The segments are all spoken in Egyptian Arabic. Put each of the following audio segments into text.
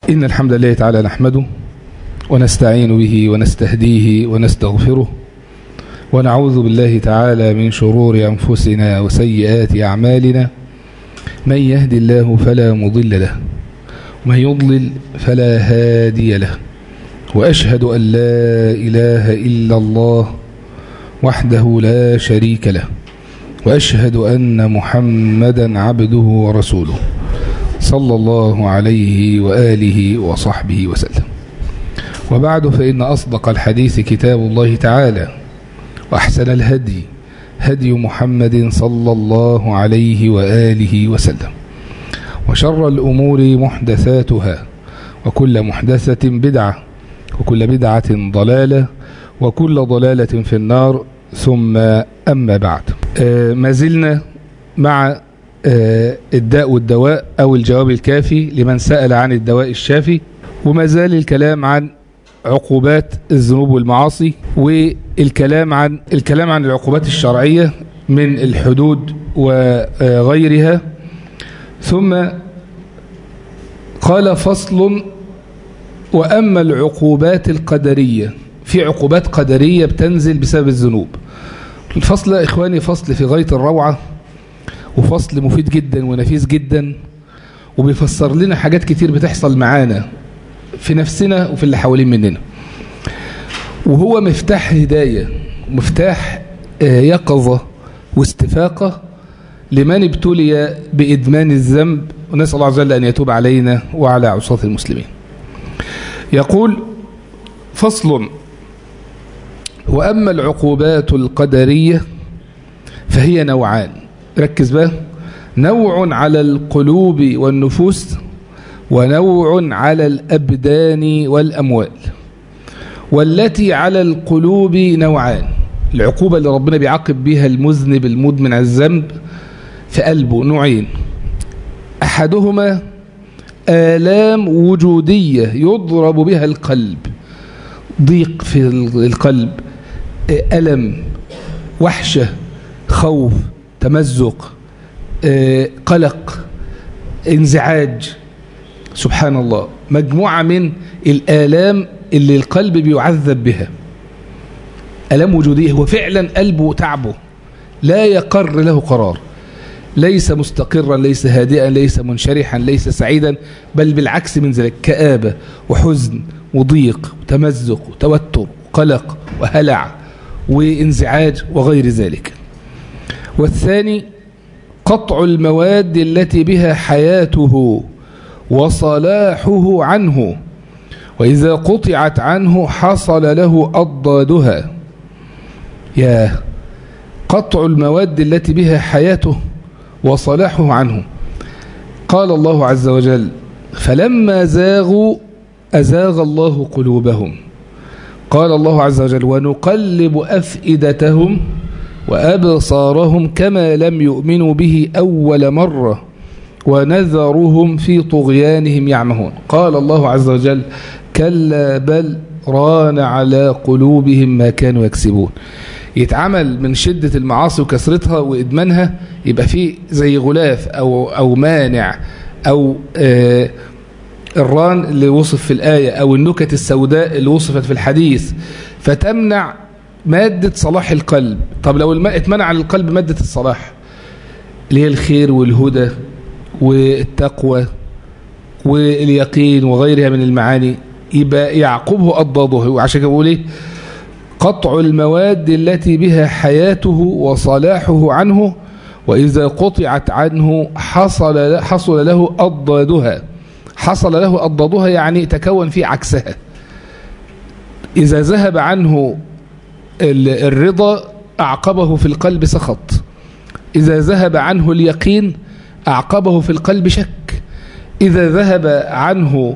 إن الحمد لله تعالى نحمده ونستعين به ونستهديه ونستغفره ونعوذ بالله تعالى من شرور أنفسنا وسيئات أعمالنا من يهدي الله فلا مضل له ومن يضلل فلا هادي له وأشهد أن لا إله إلا الله وحده لا شريك له وأشهد أن محمدا عبده ورسوله صلى الله عليه وآله وصحبه وسلم وبعد فإن أصدق الحديث كتاب الله تعالى وأحسن الهدي هدي محمد صلى الله عليه وآله وسلم وشر الأمور محدثاتها وكل محدثة بدعة وكل بدعة ضلالة وكل ضلالة في النار ثم أما بعد آه ما زلنا مع آه الداء والدواء أو الجواب الكافي لمن سأل عن الدواء الشافي وما زال الكلام عن عقوبات الذنوب والمعاصي والكلام عن الكلام عن العقوبات الشرعية من الحدود وغيرها ثم قال فصل وأما العقوبات القدرية في عقوبات قدرية بتنزل بسبب الذنوب الفصل يا إخواني فصل في غاية الروعة وفصل مفيد جدا ونفيس جدا وبيفسر لنا حاجات كتير بتحصل معانا في نفسنا وفي اللي حوالين مننا وهو مفتاح هداية مفتاح يقظة واستفاقة لمن ابتلي بإدمان الذنب ونسأل الله عز وجل أن يتوب علينا وعلى عصاة المسلمين يقول فصل وأما العقوبات القدرية فهي نوعان ركز بقى نوع على القلوب والنفوس ونوع على الأبدان والأموال والتي على القلوب نوعان العقوبة اللي ربنا بيعاقب بها المذنب المدمن على الذنب في قلبه نوعين أحدهما آلام وجودية يضرب بها القلب ضيق في القلب ألم وحشة خوف تمزق قلق انزعاج سبحان الله مجموعة من الآلام اللي القلب بيعذب بها ألم وجودية هو فعلا قلبه تعبه لا يقر له قرار ليس مستقرا ليس هادئا ليس منشرحا ليس سعيدا بل بالعكس من ذلك كآبة وحزن وضيق وتمزق وتوتر وقلق وهلع وانزعاج وغير ذلك والثاني قطع المواد التي بها حياته وصلاحه عنه وإذا قطعت عنه حصل له أضدادها يا قطع المواد التي بها حياته وصلاحه عنه قال الله عز وجل فلما زاغوا أزاغ الله قلوبهم قال الله عز وجل ونقلب أفئدتهم وأبصارهم كما لم يؤمنوا به أول مرة ونذرهم في طغيانهم يعمهون قال الله عز وجل كلا بل ران على قلوبهم ما كانوا يكسبون يتعمل من شدة المعاصي وكثرتها وإدمانها يبقى فيه زي غلاف أو, أو مانع أو آه الران اللي وصف في الآية أو النكت السوداء اللي وصفت في الحديث فتمنع مادة صلاح القلب طب لو الماء اتمنع عن القلب مادة الصلاح اللي هي الخير والهدى والتقوى واليقين وغيرها من المعاني يبقى يعقبه أضاده وعشان كده بقول ايه قطع المواد التي بها حياته وصلاحه عنه وإذا قطعت عنه حصل حصل له أضدادها حصل له أضدادها يعني تكون في عكسها إذا ذهب عنه الرضا أعقبه في القلب سخط إذا ذهب عنه اليقين أعقبه في القلب شك إذا ذهب عنه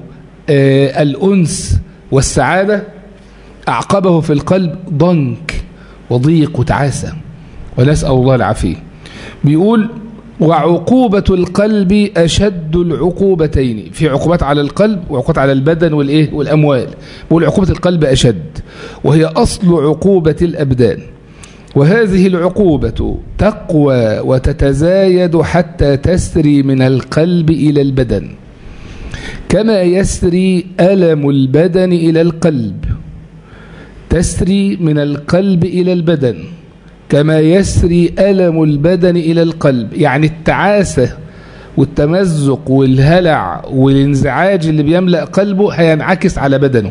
الأنس والسعادة أعقبه في القلب ضنك وضيق وتعاسة ونسأل الله العافية بيقول وعقوبة القلب أشد العقوبتين في عقوبات على القلب وعقوبات على البدن والإيه والأموال بيقول عقوبة القلب أشد وهي أصل عقوبة الأبدان وهذه العقوبة تقوى وتتزايد حتى تسري من القلب إلى البدن كما يسري ألم البدن إلى القلب تسري من القلب إلى البدن كما يسري ألم البدن إلى القلب يعني التعاسة والتمزق والهلع والانزعاج اللي بيملأ قلبه هينعكس على بدنه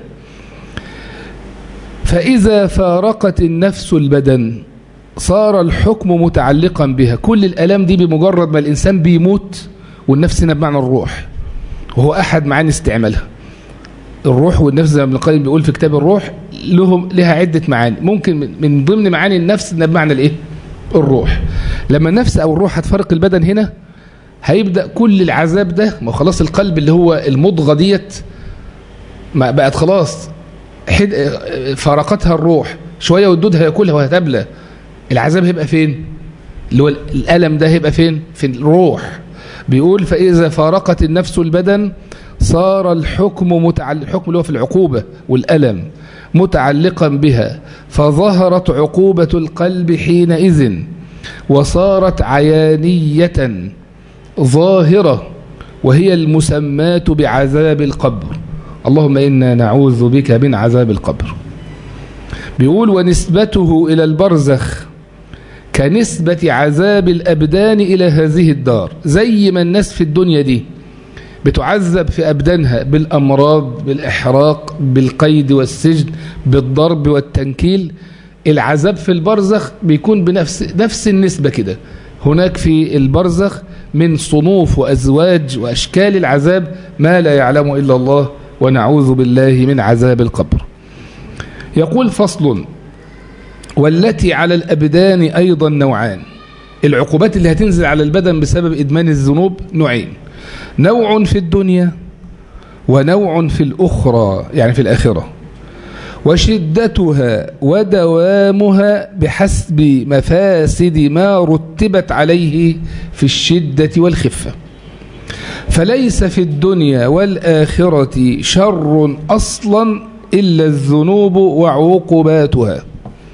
فإذا فارقت النفس البدن صار الحكم متعلقا بها كل الألام دي بمجرد ما الإنسان بيموت والنفس هنا بمعنى الروح وهو أحد معاني استعمالها الروح والنفس زي ما ابن القيم بيقول في كتاب الروح لهم لها عدة معاني ممكن من ضمن معاني النفس إنها بمعنى الإيه؟ الروح لما النفس أو الروح هتفرق البدن هنا هيبدأ كل العذاب ده ما خلاص القلب اللي هو المضغة ديت ما بقت خلاص حد فرقتها الروح شوية والدود هياكلها وهتبلى العذاب هيبقى فين اللي هو الألم ده هيبقى فين في الروح بيقول فإذا فارقت النفس البدن صار الحكم متعلق الحكم اللي هو في العقوبة والألم متعلقا بها فظهرت عقوبة القلب حينئذ وصارت عيانية ظاهرة وهي المسمات بعذاب القبر اللهم إنا نعوذ بك من عذاب القبر بيقول ونسبته إلى البرزخ كنسبة عذاب الأبدان إلى هذه الدار زي ما الناس في الدنيا دي بتعذب في أبدانها بالأمراض بالإحراق بالقيد والسجن بالضرب والتنكيل العذاب في البرزخ بيكون بنفس نفس النسبة كده هناك في البرزخ من صنوف وأزواج وأشكال العذاب ما لا يعلم إلا الله ونعوذ بالله من عذاب القبر يقول فصل والتي على الأبدان أيضا نوعان العقوبات اللي هتنزل على البدن بسبب إدمان الذنوب نوعين نوع في الدنيا ونوع في الأخرى يعني في الآخرة وشدتها ودوامها بحسب مفاسد ما رتبت عليه في الشدة والخفة فليس في الدنيا والآخرة شر أصلا إلا الذنوب وعقوباتها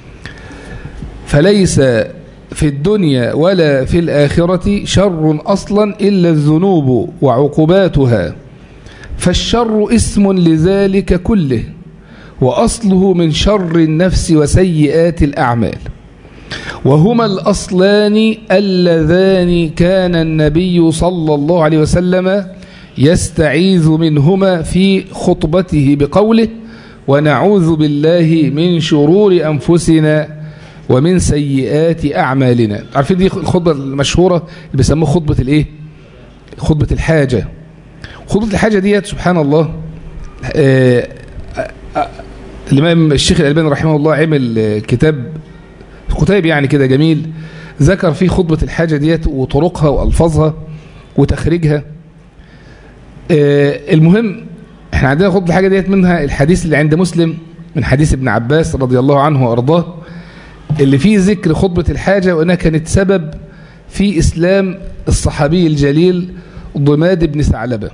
فليس في الدنيا ولا في الآخرة شر أصلا إلا الذنوب وعقوباتها فالشر اسم لذلك كله وأصله من شر النفس وسيئات الأعمال وهما الأصلان اللذان كان النبي صلى الله عليه وسلم يستعيذ منهما في خطبته بقوله ونعوذ بالله من شرور أنفسنا ومن سيئات أعمالنا عارفين دي الخطبة المشهورة اللي بيسموها خطبة الإيه خطبة الحاجة خطبة الحاجة ديت سبحان الله آه آه الإمام الشيخ الألباني رحمه الله عمل كتاب كتاب يعني كده جميل ذكر فيه خطبة الحاجة ديت وطرقها وألفاظها وتخريجها آه المهم احنا عندنا خطبة الحاجة ديت منها الحديث اللي عند مسلم من حديث ابن عباس رضي الله عنه وأرضاه اللي فيه ذكر خطبة الحاجة وأنها كانت سبب في إسلام الصحابي الجليل ضماد بن ثعلبة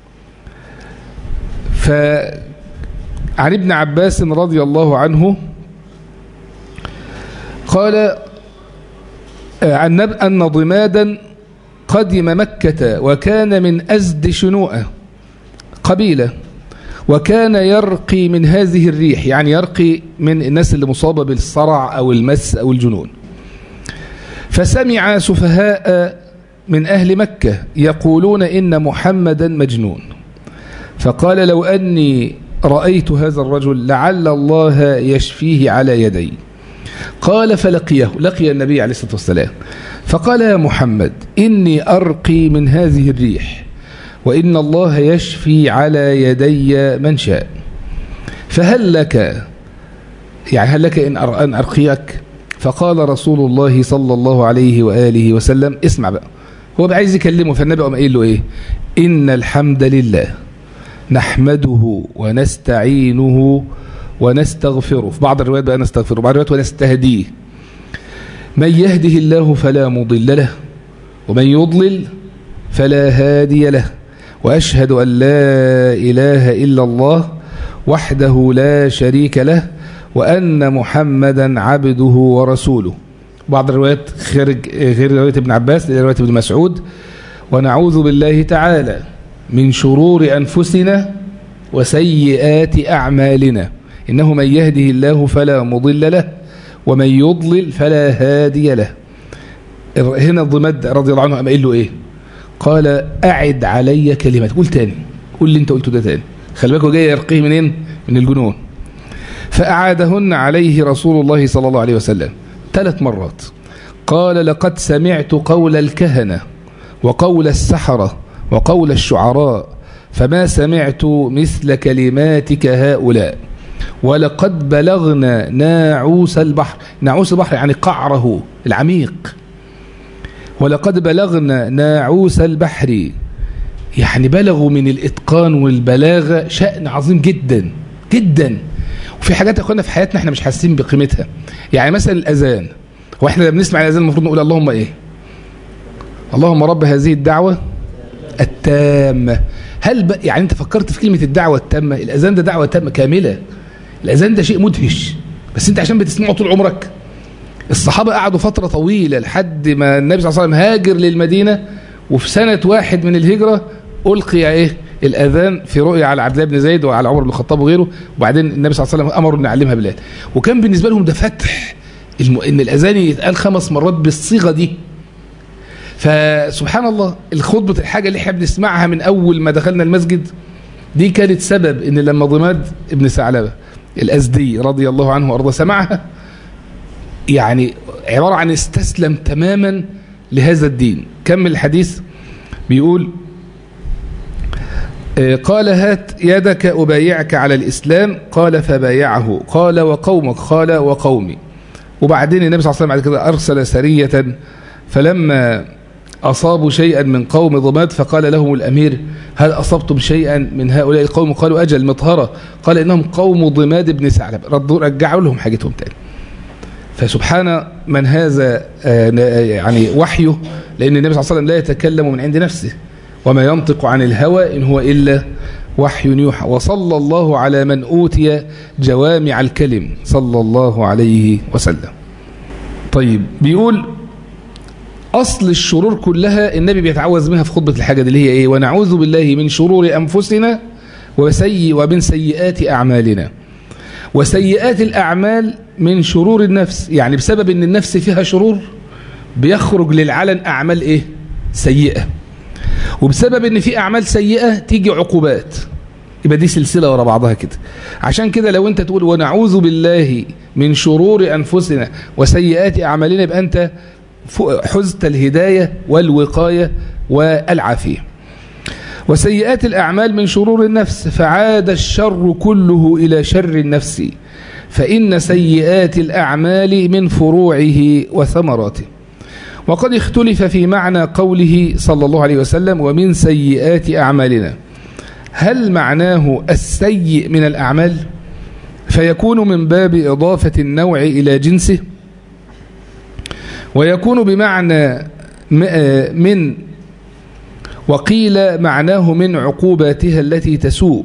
فعن ابن عباس رضي الله عنه قال عن أن ضمادا قدم مكة وكان من أزد شنوءة قبيلة وكان يرقي من هذه الريح يعني يرقي من الناس اللي مصابة بالصرع أو المس أو الجنون فسمع سفهاء من أهل مكة يقولون إن محمدا مجنون فقال لو أني رأيت هذا الرجل لعل الله يشفيه على يدي قال فلقيه لقي النبي عليه الصلاة والسلام فقال يا محمد إني أرقي من هذه الريح وإن الله يشفي على يدي من شاء فهل لك يعني هل لك إن أن أرقيك فقال رسول الله صلى الله عليه وآله وسلم اسمع بقى هو عايز يكلمه فالنبي قام قايل له إيه إن الحمد لله نحمده ونستعينه ونستغفره في بعض الروايات بقى نستغفره بعض الروايات ونستهديه من يهده الله فلا مضل له ومن يضلل فلا هادي له وأشهد أن لا إله إلا الله وحده لا شريك له وأن محمدا عبده ورسوله بعض الروايات خارج غير رواية ابن عباس رواية ابن مسعود ونعوذ بالله تعالى من شرور أنفسنا وسيئات أعمالنا إنه من يهده الله فلا مضل له ومن يضلل فلا هادي له هنا الضمد رضي الله عنه قام قايل له ايه قال أعد علي كلمات قول تاني قول اللي انت قلته ده تاني خلي بالك هو جاي يرقيه منين من الجنون فأعادهن عليه رسول الله صلى الله عليه وسلم ثلاث مرات قال لقد سمعت قول الكهنة وقول السحرة وقول الشعراء فما سمعت مثل كلماتك هؤلاء ولقد بلغنا ناعوس البحر ناعوس البحر يعني قعره العميق ولقد بلغنا ناعوس البحر يعني بلغوا من الإتقان والبلاغة شأن عظيم جدا جدا وفي حاجات يا اخوانا في حياتنا احنا مش حاسين بقيمتها يعني مثلا الأذان هو احنا لما بنسمع الأذان المفروض نقول اللهم ايه اللهم رب هذه الدعوة التامة هل ب... يعني انت فكرت في كلمة الدعوة التامة الأذان ده دعوة تامة كاملة الأذان ده شيء مدهش بس انت عشان بتسمعه طول عمرك الصحابة قعدوا فترة طويلة لحد ما النبي صلى الله عليه وسلم هاجر للمدينة وفي سنة واحد من الهجرة ألقي إيه الأذان في رؤية على عبد الله بن زيد وعلى عمر بن الخطاب وغيره وبعدين النبي صلى الله عليه وسلم أمر أن يعلمها بلال وكان بالنسبة لهم ده فتح الم... إن الأذان يتقال خمس مرات بالصيغة دي فسبحان الله الخطبة الحاجة اللي احنا بنسمعها من أول ما دخلنا المسجد دي كانت سبب إن لما ضماد ابن ثعلبة الأزدي رضي الله عنه وأرضاه سمعها يعني عبارة عن استسلم تماما لهذا الدين كمل الحديث بيقول قال هات يدك أبايعك على الإسلام قال فبايعه قال وقومك قال وقومي وبعدين النبي صلى الله عليه وسلم بعد كده أرسل سرية فلما أصابوا شيئا من قوم ضماد فقال لهم الأمير هل أصبتم شيئا من هؤلاء القوم قالوا أجل مطهرة قال إنهم قوم ضماد بن ثعلب ردوا رجعوا لهم حاجتهم تاني فسبحان من هذا يعني وحيه لأن النبي صلى الله عليه وسلم لا يتكلم من عند نفسه وما ينطق عن الهوى إن هو إلا وحي يوحى وصلى الله على من أوتي جوامع الكلم صلى الله عليه وسلم طيب بيقول أصل الشرور كلها النبي بيتعوذ منها في خطبة الحاجة اللي هي إيه ونعوذ بالله من شرور أنفسنا وسيء ومن سيئات أعمالنا وسيئات الأعمال من شرور النفس يعني بسبب أن النفس فيها شرور بيخرج للعلن أعمال إيه سيئة وبسبب أن في أعمال سيئة تيجي عقوبات يبقى دي سلسلة ورا بعضها كده عشان كده لو أنت تقول ونعوذ بالله من شرور أنفسنا وسيئات أعمالنا يبقى أنت حزت الهداية والوقاية والعافية وسيئات الأعمال من شرور النفس فعاد الشر كله إلى شر النفس فإن سيئات الأعمال من فروعه وثمراته وقد اختلف في معنى قوله صلى الله عليه وسلم ومن سيئات أعمالنا هل معناه السيء من الأعمال فيكون من باب إضافة النوع إلى جنسه ويكون بمعنى من وقيل معناه من عقوباتها التي تسوء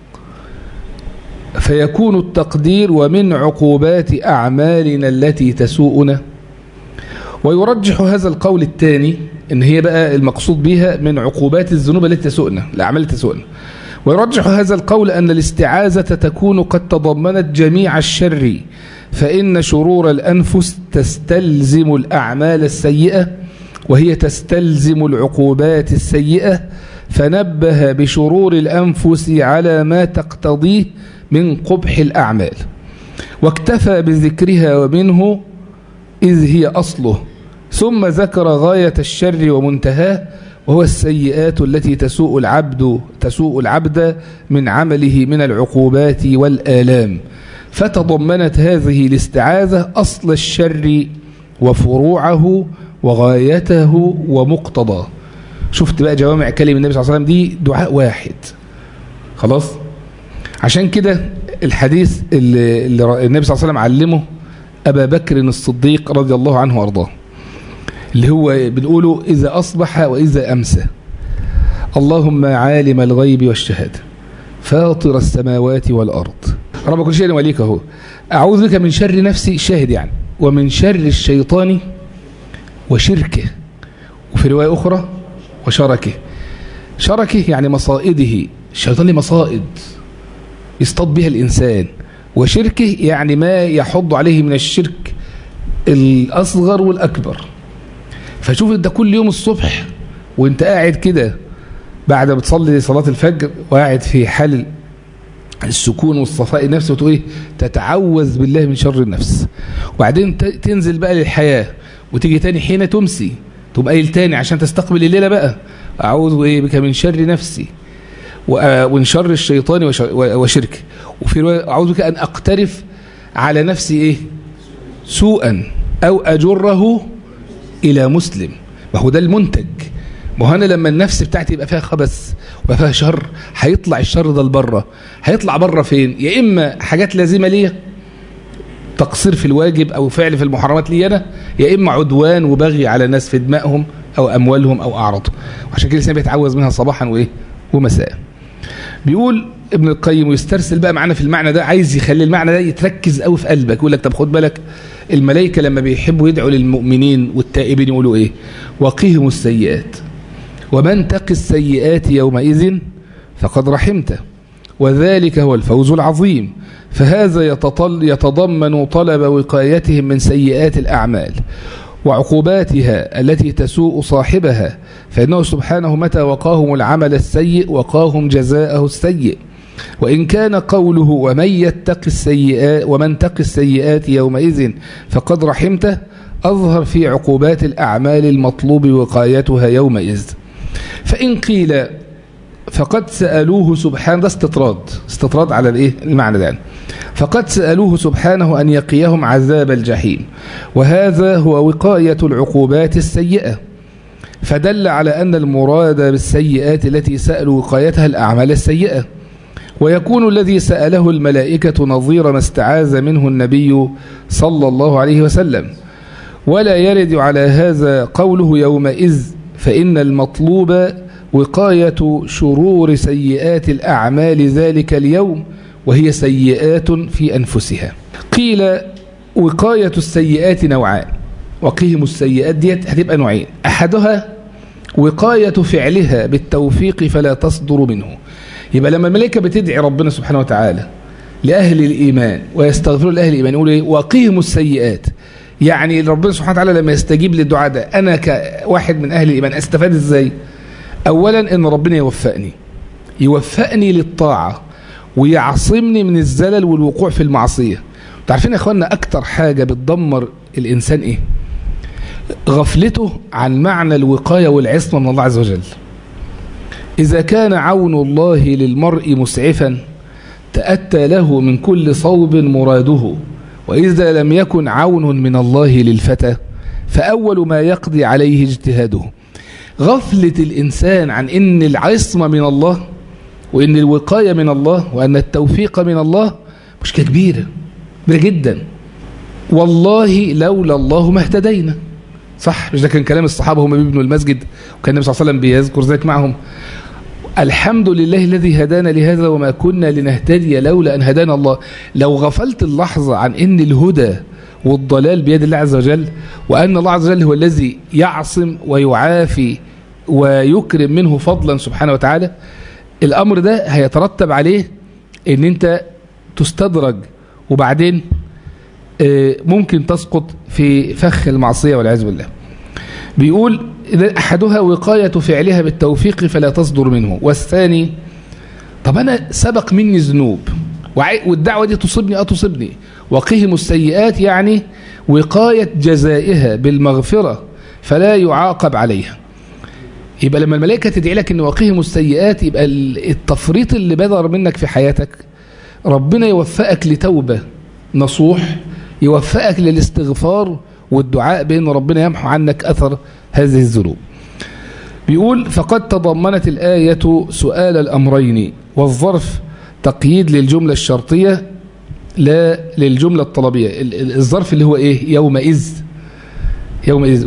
فيكون التقدير ومن عقوبات أعمالنا التي تسوءنا ويرجح هذا القول الثاني ان هي بقى المقصود بها من عقوبات الذنوب التي تسوءنا الأعمال التي تسوءنا ويرجح هذا القول أن الاستعاذة تكون قد تضمنت جميع الشر فإن شرور الأنفس تستلزم الأعمال السيئة وهي تستلزم العقوبات السيئة فنبه بشرور الأنفس على ما تقتضيه من قبح الأعمال واكتفى بذكرها ومنه إذ هي أصله ثم ذكر غاية الشر ومنتهاه وهو السيئات التي تسوء العبد تسوء العبد من عمله من العقوبات والآلام فتضمنت هذه الاستعاذة أصل الشر وفروعه وغايته ومقتضاه شفت بقى جوامع كلمة النبي صلى الله عليه وسلم دي دعاء واحد خلاص عشان كده الحديث اللي, اللي النبي صلى الله عليه وسلم علمه أبا بكر الصديق رضي الله عنه وارضاه اللي هو بنقوله إذا أصبح وإذا أمسى اللهم عالم الغيب والشهادة فاطر السماوات والأرض رب كل شيء وليك هو أعوذ بك من شر نفسي شاهد يعني ومن شر الشيطان وشركه وفي رواية أخرى وشركه شركه يعني مصائده الشيطان له مصائد يصطاد بها الإنسان وشركه يعني ما يحض عليه من الشرك الأصغر والأكبر فشوف ده كل يوم الصبح وانت قاعد كده بعد ما بتصلي صلاة الفجر وقاعد في حال السكون والصفاء النفس وتقول ايه تتعوذ بالله من شر النفس وبعدين تنزل بقى للحياة وتيجي تاني حين تمسي تقوم قايل تاني عشان تستقبل الليلة بقى أعوذ ايه بك من شر نفسي ومن شر الشيطان وشركه وفي رواية أعوذ بك أن أقترف على نفسي إيه سوءا أو أجره إلى مسلم ما هو ده المنتج ما هو أنا لما النفس بتاعتي يبقى فيها خبث ويبقى فيها شر هيطلع الشر ده لبره هيطلع بره فين يا إما حاجات لازمة ليا تقصير في الواجب أو فعل في المحرمات لي أنا يا إما عدوان وبغي على الناس في دمائهم أو أموالهم أو أعراضهم وعشان كده الإنسان بيتعوذ منها صباحا وإيه ومساء بيقول ابن القيم ويسترسل بقى معنا في المعنى ده عايز يخلي المعنى ده يتركز قوي في قلبك يقول لك طب خد بالك الملائكة لما بيحبوا يدعوا للمؤمنين والتائبين يقولوا ايه وقيهم السيئات ومن تقي السيئات يومئذ فقد رحمته وذلك هو الفوز العظيم فهذا يتطل يتضمن طلب وقايتهم من سيئات الأعمال وعقوباتها التي تسوء صاحبها فإنه سبحانه متى وقاهم العمل السيء وقاهم جزاءه السيء وإن كان قوله ومن يتق السيئات ومن تق السيئات يومئذ فقد رحمته أظهر في عقوبات الأعمال المطلوب وقايتها يومئذ فإن قيل فقد سألوه سبحانه ده استطراد استطراد على الايه المعنى ده فقد سألوه سبحانه أن يقيهم عذاب الجحيم وهذا هو وقاية العقوبات السيئة فدل على أن المراد بالسيئات التي سألوا وقايتها الأعمال السيئة ويكون الذي سأله الملائكة نظير ما استعاذ منه النبي صلى الله عليه وسلم ولا يرد على هذا قوله يومئذ فإن المطلوب وقاية شرور سيئات الأعمال ذلك اليوم وهي سيئات في أنفسها قيل وقاية السيئات نوعان وقيهم السيئات ديت هتبقى نوعين أحدها وقاية فعلها بالتوفيق فلا تصدر منه يبقى لما الملائكة بتدعي ربنا سبحانه وتعالى لأهل الإيمان ويستغفروا لأهل الإيمان يقولوا إيه وقيهم السيئات يعني ربنا سبحانه وتعالى لما يستجيب للدعاء ده أنا كواحد من أهل الإيمان أستفاد إزاي أولا أن ربنا يوفقني يوفقني للطاعة ويعصمني من الزلل والوقوع في المعصية تعرفين يا أخوانا أكتر حاجة بتدمر الإنسان إيه غفلته عن معنى الوقاية والعصمة من الله عز وجل إذا كان عون الله للمرء مسعفا تأتى له من كل صوب مراده وإذا لم يكن عون من الله للفتى فأول ما يقضي عليه اجتهاده غفلة الإنسان عن إن العصمة من الله وإن الوقاية من الله وأن التوفيق من الله مشكلة كبيرة كبيرة جدا والله لولا الله ما اهتدينا صح مش ده كان كلام الصحابة هم بيبنوا المسجد وكان النبي صلى الله عليه وسلم بيذكر ذلك معهم الحمد لله الذي هدانا لهذا وما كنا لنهتدي لولا أن هدانا الله لو غفلت اللحظة عن إن الهدى والضلال بيد الله عز وجل وأن الله عز وجل هو الذي يعصم ويعافي ويكرم منه فضلا سبحانه وتعالى الأمر ده هيترتب عليه ان انت تستدرج وبعدين ممكن تسقط في فخ المعصية والعياذ بالله بيقول أحدها وقاية فعلها بالتوفيق فلا تصدر منه والثاني طب أنا سبق مني ذنوب والدعوة دي تصيبني أو تصيبني وقهم السيئات يعني وقاية جزائها بالمغفرة فلا يعاقب عليها يبقى لما الملائكة تدعي لك ان وقهم السيئات يبقى التفريط اللي بدر منك في حياتك ربنا يوفقك لتوبة نصوح يوفقك للاستغفار والدعاء بأن ربنا يمحو عنك أثر هذه الذنوب بيقول فقد تضمنت الآية سؤال الأمرين والظرف تقييد للجملة الشرطية لا للجملة الطلبية الظرف اللي هو إيه يومئذ يومئذ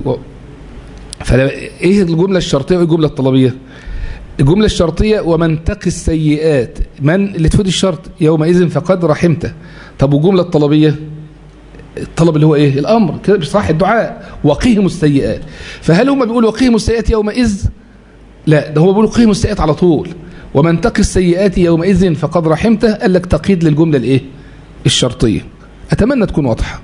فإيه الجملة الشرطية وإيه الجملة الطلبية الجملة الشرطية ومن تقي السيئات من اللي تفيد الشرط يومئذ فقد رحمته طب والجملة الطلبية الطلب اللي هو ايه الامر كده صح الدعاء وقيهم السيئات فهل هم بيقولوا وقيهم السيئات يومئذ لا ده هو بيقول قهم السيئات على طول ومن تقي السيئات يومئذ فقد رحمته قال لك تقييد للجملة الايه الشرطية اتمنى تكون واضحة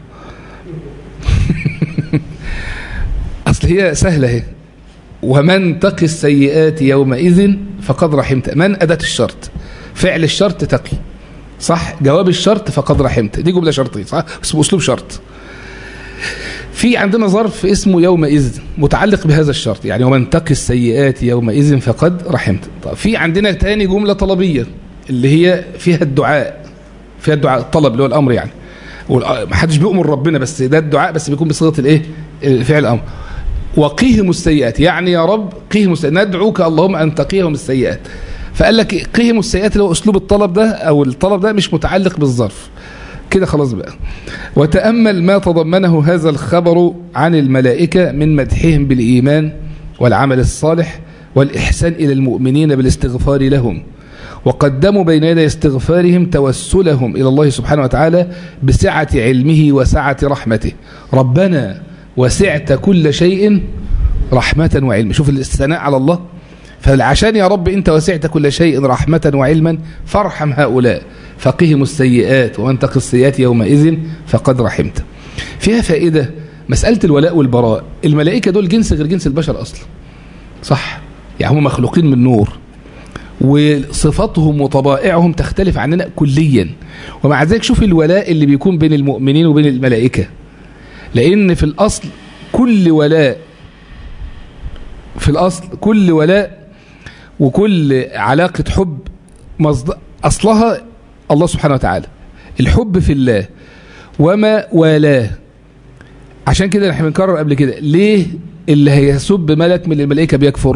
اصل هي سهلة اهي ومن تقي السيئات يومئذ فقد رحمته من أداة الشرط فعل الشرط تقي صح جواب الشرط فقد رحمته دي جملة شرطية صح اسمه أسلوب شرط في عندنا ظرف اسمه يومئذ متعلق بهذا الشرط يعني ومن تقي السيئات يومئذ فقد رحمته طب في عندنا تاني جملة طلبية اللي هي فيها الدعاء فيها الدعاء الطلب اللي هو الأمر يعني ما حدش بيؤمر ربنا بس ده الدعاء بس بيكون بصيغة الايه فعل الأمر وقيهم السيئات يعني يا رب قيهم السيئات ندعوك اللهم أن تقيهم السيئات فقال لك قيهم السيئات اللي هو أسلوب الطلب ده أو الطلب ده مش متعلق بالظرف كده خلاص بقى وتأمل ما تضمنه هذا الخبر عن الملائكة من مدحهم بالإيمان والعمل الصالح والإحسان إلى المؤمنين بالاستغفار لهم وقدموا بين يدي استغفارهم توسلهم إلى الله سبحانه وتعالى بسعة علمه وسعة رحمته ربنا وسعت كل شيء رحمة وعلم شوف الثناء على الله فعشان يا رب انت وسعت كل شيء رحمة وعلما فارحم هؤلاء فقهم السيئات ومن تقي السيئات يومئذ فقد رحمت فيها فائدة مسألة الولاء والبراء الملائكة دول جنس غير جنس البشر أصلا صح يعني هم مخلوقين من نور وصفاتهم وطبائعهم تختلف عننا كليا ومع ذلك شوف الولاء اللي بيكون بين المؤمنين وبين الملائكة لأن في الأصل كل ولاء في الأصل كل ولاء وكل علاقة حب مصدر أصلها الله سبحانه وتعالى الحب في الله وما والاه عشان كده احنا بنكرر قبل كده ليه اللي هيسب ملك من الملائكة بيكفر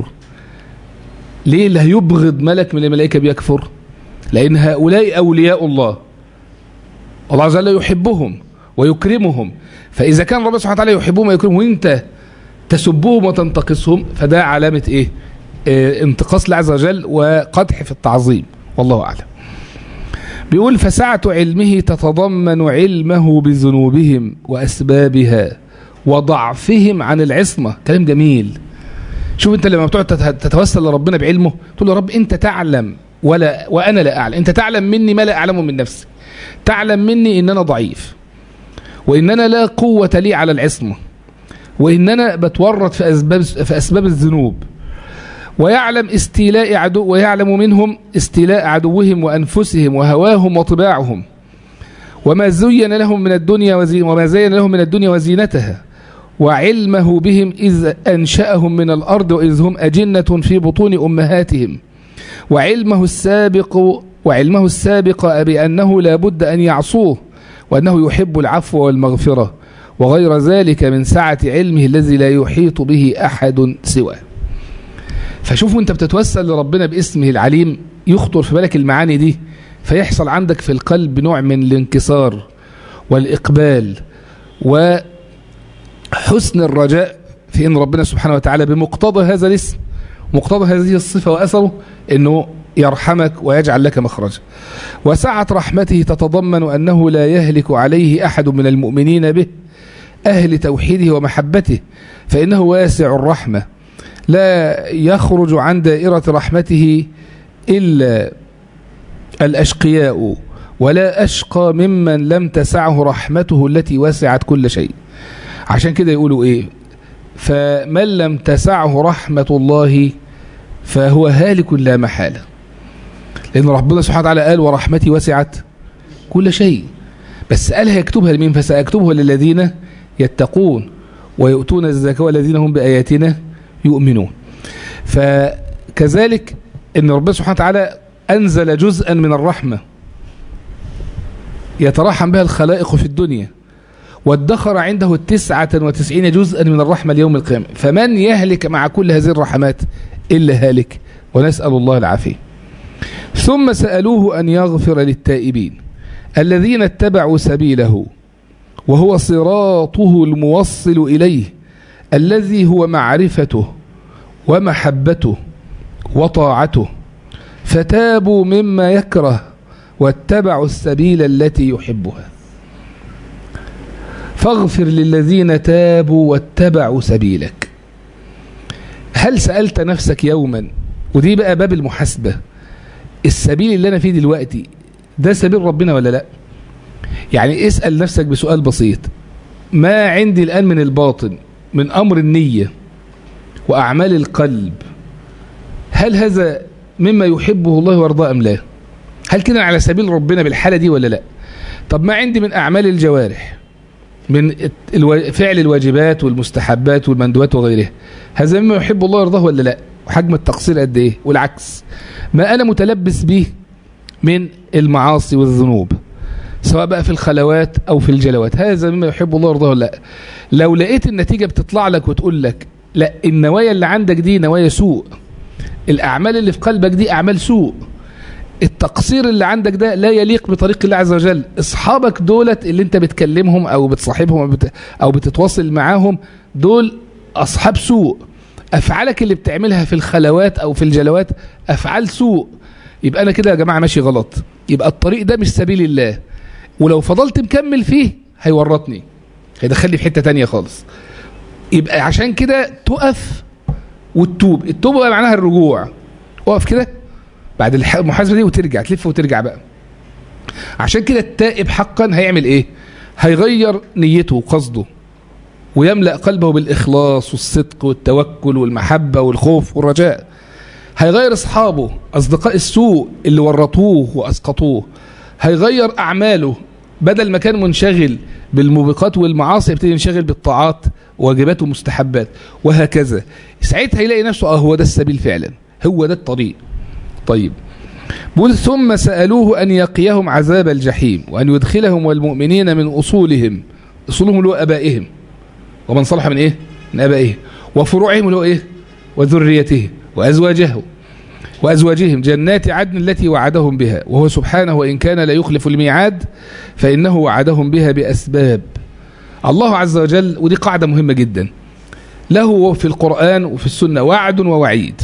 ليه اللي هيبغض ملك من الملائكة بيكفر لأن هؤلاء أولياء الله الله عز وجل يحبهم ويكرمهم فإذا كان ربنا سبحانه وتعالى يحبهم ويكرمهم وانت تسبهم وتنتقصهم فده علامة ايه اه انتقاص الله عز وجل وقدح في التعظيم والله أعلم بيقول فسعة علمه تتضمن علمه بذنوبهم وأسبابها وضعفهم عن العصمة كلام جميل شوف انت لما بتقعد تتوسل لربنا بعلمه تقول له رب انت تعلم ولا وانا لا اعلم انت تعلم مني ما لا اعلمه من نفسي تعلم مني ان انا ضعيف وان انا لا قوة لي على العصمة وان انا بتورط في اسباب في اسباب الذنوب ويعلم استيلاء عدو ويعلم منهم استيلاء عدوهم وانفسهم وهواهم وطباعهم وما زين لهم من الدنيا وزي وما زين لهم من الدنيا وزينتها وعلمه بهم إذ أنشأهم من الأرض وإذ هم أجنة في بطون أمهاتهم وعلمه السابق وعلمه السابق بأنه لا بد أن يعصوه وأنه يحب العفو والمغفرة وغير ذلك من سعة علمه الذي لا يحيط به أحد سواه فشوفوا أنت بتتوسل لربنا باسمه العليم يخطر في بالك المعاني دي فيحصل عندك في القلب نوع من الانكسار والإقبال و حسن الرجاء في ان ربنا سبحانه وتعالى بمقتضى هذا الاسم مقتضى هذه الصفة وأثره أنه يرحمك ويجعل لك مخرجا وسعة رحمته تتضمن أنه لا يهلك عليه أحد من المؤمنين به أهل توحيده ومحبته فإنه واسع الرحمة لا يخرج عن دائرة رحمته إلا الأشقياء ولا أشقى ممن لم تسعه رحمته التي وسعت كل شيء عشان كده يقولوا ايه فمن لم تسعه رحمة الله فهو هالك لا محالة لأن ربنا سبحانه وتعالى قال ورحمتي وسعت كل شيء بس قالها يكتبها لمين فسأكتبها للذين يتقون ويؤتون الزكاة والذين هم بآياتنا يؤمنون فكذلك أن ربنا سبحانه وتعالى أنزل جزءا من الرحمة يترحم بها الخلائق في الدنيا وادخر عنده التسعة وتسعين جزءا من الرحمة ليوم القيامة فمن يهلك مع كل هذه الرحمات إلا هالك ونسأل الله العافية ثم سألوه أن يغفر للتائبين الذين اتبعوا سبيله وهو صراطه الموصل إليه الذي هو معرفته ومحبته وطاعته فتابوا مما يكره واتبعوا السبيل التي يحبها فاغفر للذين تابوا واتبعوا سبيلك هل سألت نفسك يوما ودي بقى باب المحاسبة السبيل اللي أنا فيه دلوقتي ده سبيل ربنا ولا لا يعني اسأل نفسك بسؤال بسيط ما عندي الآن من الباطن من أمر النية وأعمال القلب هل هذا مما يحبه الله ويرضاه أم لا هل كده على سبيل ربنا بالحالة دي ولا لا طب ما عندي من أعمال الجوارح من فعل الواجبات والمستحبات والمندوبات وغيرها هذا مما يحب الله ويرضاه ولا لا وحجم التقصير قد ايه والعكس ما انا متلبس به من المعاصي والذنوب سواء بقى في الخلوات او في الجلوات هذا مما يحب الله ويرضاه ولا لا لو لقيت النتيجة بتطلع لك وتقول لك لا النوايا اللي عندك دي نوايا سوء الاعمال اللي في قلبك دي اعمال سوء التقصير اللي عندك ده لا يليق بطريق الله عز وجل اصحابك دولت اللي انت بتكلمهم او بتصاحبهم او, بت... أو بتتواصل معاهم دول اصحاب سوء افعالك اللي بتعملها في الخلوات او في الجلوات افعال سوء يبقى انا كده يا جماعه ماشي غلط يبقى الطريق ده مش سبيل الله ولو فضلت مكمل فيه هيورطني هيدخلني في حته تانية خالص يبقى عشان كده تقف وتتوب التوبه بقى معناها الرجوع اقف كده بعد المحاسبه دي وترجع تلف وترجع بقى عشان كده التائب حقا هيعمل ايه هيغير نيته وقصده ويملأ قلبه بالإخلاص والصدق والتوكل والمحبة والخوف والرجاء هيغير أصحابه أصدقاء السوء اللي ورطوه وأسقطوه هيغير أعماله بدل ما كان منشغل بالموبقات والمعاصي يبتدي ينشغل بالطاعات واجبات ومستحبات وهكذا ساعتها يلاقي نفسه اه هو ده السبيل فعلا هو ده الطريق طيب بقول ثم سألوه أن يقيهم عذاب الجحيم وأن يدخلهم والمؤمنين من أصولهم أصولهم اللي هو أبائهم ومن صلح من إيه من أبائهم وفروعهم اللي هو إيه وذريته وأزواجه وأزواجهم جنات عدن التي وعدهم بها وهو سبحانه وإن كان لا يخلف الميعاد فإنه وعدهم بها بأسباب الله عز وجل ودي قاعدة مهمة جدا له في القرآن وفي السنة وعد ووعيد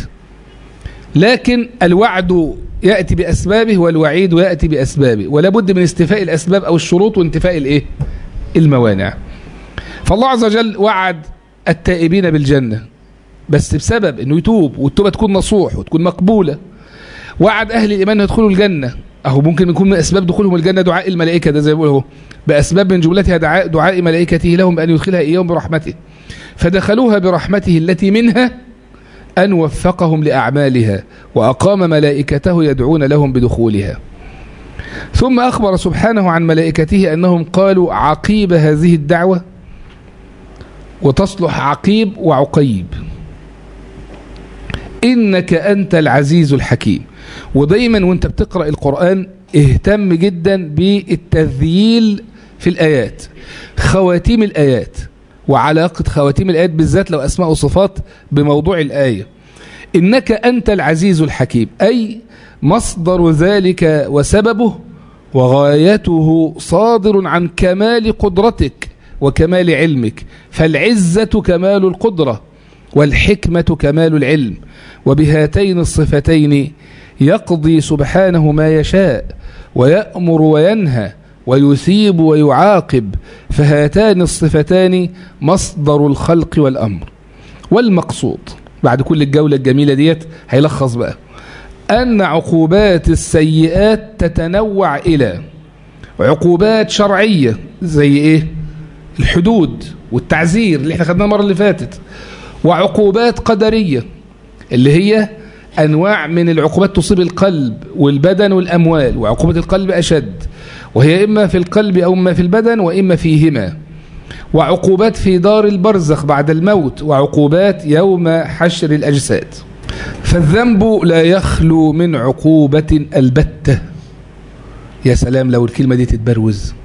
لكن الوعد يأتي بأسبابه والوعيد يأتي بأسبابه ولا بد من استفاء الأسباب أو الشروط وانتفاء الإيه؟ الموانع فالله عز وجل وعد التائبين بالجنة بس بسبب انه يتوب والتوبة تكون نصوح وتكون مقبولة وعد اهل الايمان يدخلوا الجنة اهو ممكن يكون من اسباب دخولهم الجنة دعاء الملائكة ده زي ما بيقولوا باسباب من جملتها دعاء, دعاء ملائكته لهم بان يدخلها اياهم برحمته فدخلوها برحمته التي منها ان وفقهم لاعمالها واقام ملائكته يدعون لهم بدخولها ثم اخبر سبحانه عن ملائكته انهم قالوا عقيب هذه الدعوة وتصلح عقيب وعقيب إنك أنت العزيز الحكيم ودايما وانت بتقرأ القرآن اهتم جدا بالتذييل في الآيات خواتيم الآيات وعلاقة خواتيم الآيات بالذات لو أسماء وصفات بموضوع الآية إنك أنت العزيز الحكيم أي مصدر ذلك وسببه وغايته صادر عن كمال قدرتك وكمال علمك فالعزة كمال القدرة والحكمة كمال العلم وبهاتين الصفتين يقضي سبحانه ما يشاء ويأمر وينهى ويثيب ويعاقب فهاتان الصفتان مصدر الخلق والأمر والمقصود بعد كل الجولة الجميلة ديت هيلخص بقى أن عقوبات السيئات تتنوع إلى عقوبات شرعية زي إيه الحدود والتعزير اللي احنا خدناه المرة اللي فاتت وعقوبات قدرية اللي هي أنواع من العقوبات تصيب القلب والبدن والأموال وعقوبة القلب أشد وهي إما في القلب أو إما في البدن وإما فيهما وعقوبات في دار البرزخ بعد الموت وعقوبات يوم حشر الأجساد فالذنب لا يخلو من عقوبة البتة يا سلام لو الكلمة دي تتبروز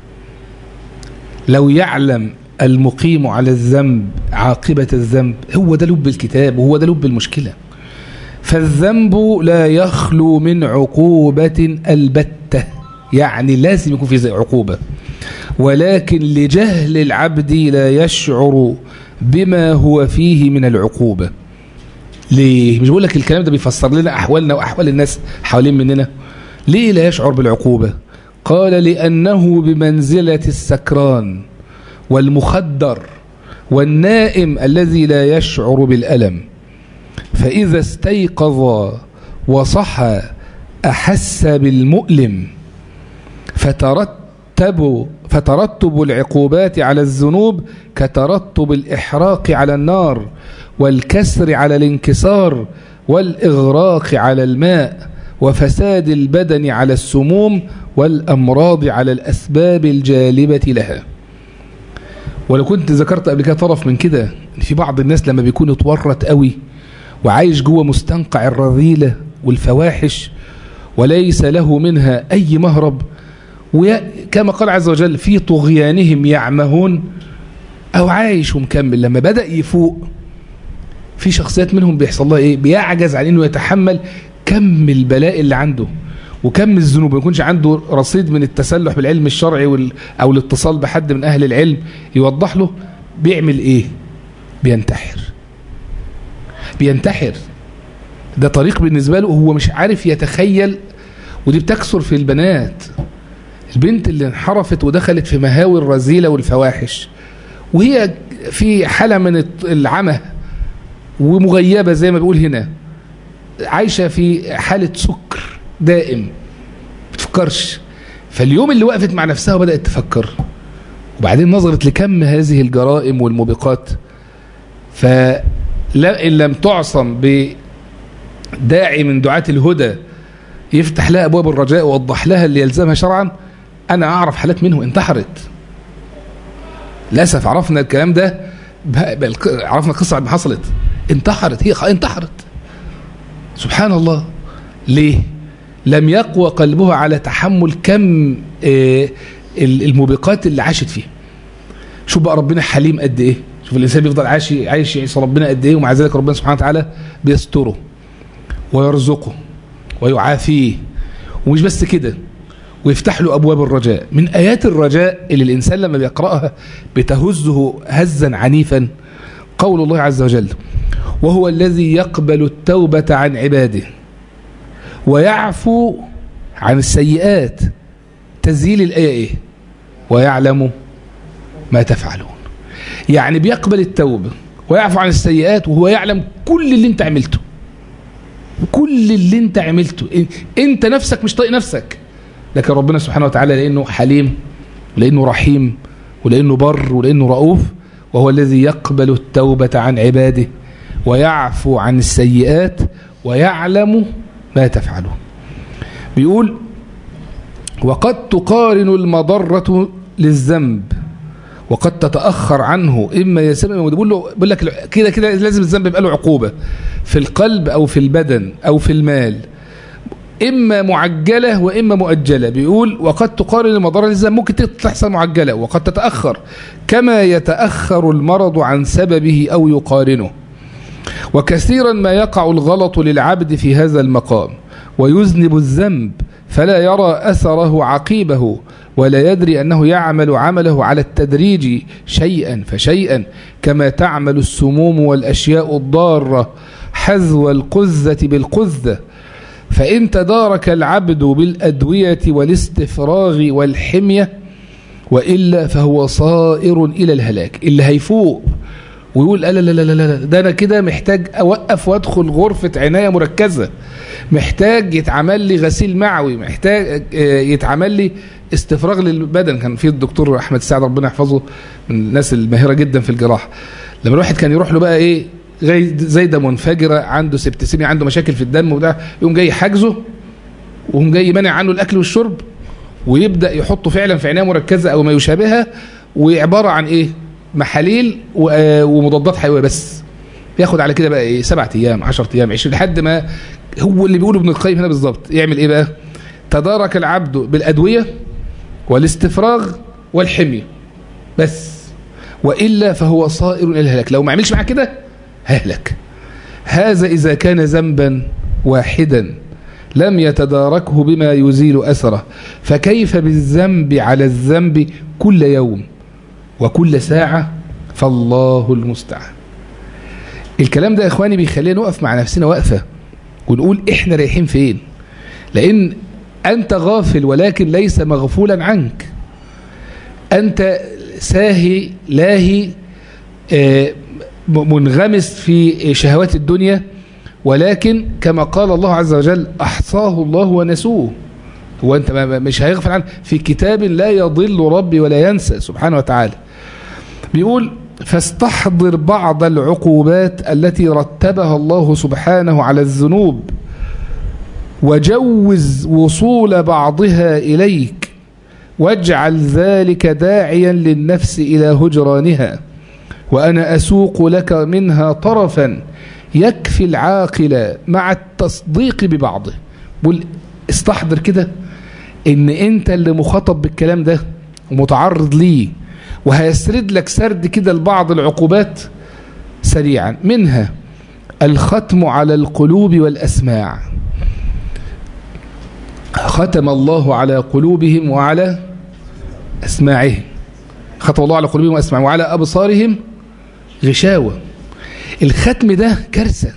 لو يعلم المقيم على الذنب عاقبة الذنب هو ده لب الكتاب وهو ده لب المشكلة فالذنب لا يخلو من عقوبة البتة يعني لازم يكون في عقوبة ولكن لجهل العبد لا يشعر بما هو فيه من العقوبة ليه مش بقول لك الكلام ده بيفسر لنا أحوالنا وأحوال الناس حوالين مننا ليه لا يشعر بالعقوبة قال لأنه بمنزلة السكران والمخدر والنائم الذي لا يشعر بالألم فإذا استيقظ وصحى أحس بالمؤلم فترتب فترتب العقوبات على الذنوب كترتب الإحراق على النار والكسر على الانكسار والإغراق على الماء وفساد البدن على السموم والأمراض على الأسباب الجالبة لها ولو كنت ذكرت قبل كده طرف من كده في بعض الناس لما بيكون اتورط قوي وعايش جوه مستنقع الرذيلة والفواحش وليس له منها أي مهرب وكما قال عز وجل في طغيانهم يعمهون أو عايش ومكمل لما بدأ يفوق في شخصيات منهم بيحصل لها إيه بيعجز عن إنه يتحمل كم البلاء اللي عنده وكم الذنوب ما يكونش عنده رصيد من التسلح بالعلم الشرعي وال... أو الاتصال بحد من أهل العلم يوضح له بيعمل إيه بينتحر بينتحر ده طريق بالنسبة له هو مش عارف يتخيل ودي بتكثر في البنات البنت اللي انحرفت ودخلت في مهاوي الرذيلة والفواحش وهي في حالة من العمى ومغيبة زي ما بيقول هنا عايشة في حالة سكر دائم بتفكرش فاليوم اللي وقفت مع نفسها وبدأت تفكر وبعدين نظرت لكم هذه الجرائم والموبقات فإن لم تعصم بداعي من دعاة الهدى يفتح لها أبواب الرجاء ووضح لها اللي يلزمها شرعا أنا أعرف حالات منه انتحرت للأسف عرفنا الكلام ده عرفنا القصة بعد ما حصلت انتحرت هي انتحرت سبحان الله ليه لم يقوى قلبها على تحمل كم الموبقات اللي عاشت فيها شوف بقى ربنا حليم قد ايه شوف الانسان بيفضل عايش عايش يعيش ربنا قد ايه ومع ذلك ربنا سبحانه وتعالى بيستره ويرزقه ويعافيه ومش بس كده ويفتح له ابواب الرجاء من ايات الرجاء اللي الانسان لما بيقراها بتهزه هزا عنيفا قول الله عز وجل وهو الذي يقبل التوبة عن عباده ويعفو عن السيئات تزيل الآية إيه ويعلم ما تفعلون يعني بيقبل التوبة ويعفو عن السيئات وهو يعلم كل اللي انت عملته كل اللي انت عملته انت نفسك مش طايق نفسك لكن ربنا سبحانه وتعالى لأنه حليم لأنه رحيم ولأنه بر ولأنه رؤوف وهو الذي يقبل التوبة عن عباده ويعفو عن السيئات ويعلم ما تفعلون بيقول وقد تقارن المضرة للذنب وقد تتأخر عنه إما يسمى بيقول له بيقول لك كده كده لازم الذنب يبقى له عقوبة في القلب أو في البدن أو في المال إما معجلة وإما مؤجلة بيقول وقد تقارن المضرة للذنب ممكن تحصل معجلة وقد تتأخر كما يتأخر المرض عن سببه أو يقارنه وكثيرا ما يقع الغلط للعبد في هذا المقام ويذنب الذنب فلا يرى أثره عقيبه ولا يدري أنه يعمل عمله على التدريج شيئا فشيئا كما تعمل السموم والأشياء الضارة حذو القذة بالقذة فإن تدارك العبد بالأدوية والاستفراغ والحمية وإلا فهو صائر إلى الهلاك اللي هيفوق ويقول لا لا لا لا لا ده أنا كده محتاج أوقف وأدخل غرفة عناية مركزة محتاج يتعمل لي غسيل معوي محتاج يتعمل لي استفراغ للبدن كان في الدكتور أحمد سعد ربنا يحفظه من الناس الماهرة جدا في الجراحة لما الواحد كان يروح له بقى إيه زايدة منفجرة عنده سبتسيميا عنده مشاكل في الدم وده يقوم جاي حاجزه ويقوم جاي منع عنه الأكل والشرب ويبدأ يحطه فعلا في عناية مركزة أو ما يشابهها وعبارة عن إيه محاليل ومضادات حيوية بس ياخد على كده بقى إيه سبعة أيام عشرة أيام عشرين لحد ما هو اللي بيقوله ابن القيم هنا بالظبط يعمل إيه بقى تدارك العبد بالأدوية والاستفراغ والحمية بس وإلا فهو صائر إلى الهلاك لو ما عملش معاه كده هيهلك هذا إذا كان ذنبا واحدا لم يتداركه بما يزيل أثره فكيف بالذنب على الذنب كل يوم وكل ساعة فالله المستعان الكلام ده يا إخواني بيخلينا نقف مع نفسنا وقفة ونقول إحنا رايحين فين لأن أنت غافل ولكن ليس مغفولا عنك أنت ساهي لاهي آه منغمس في شهوات الدنيا ولكن كما قال الله عز وجل أحصاه الله ونسوه هو أنت مش هيغفل عنه في كتاب لا يضل ربي ولا ينسى سبحانه وتعالى بيقول فاستحضر بعض العقوبات التي رتبها الله سبحانه على الذنوب وجوز وصول بعضها إليك واجعل ذلك داعيا للنفس إلى هجرانها وأنا أسوق لك منها طرفا يكفي العاقل مع التصديق ببعضه بقول استحضر كده ان انت اللي مخاطب بالكلام ده ومتعرض ليه وهيسرد لك سرد كده لبعض العقوبات سريعا منها الختم على القلوب والأسماع ختم الله على قلوبهم وعلى أسماعهم ختم الله على قلوبهم وأسماعهم وعلى أبصارهم غشاوة الختم ده كارثة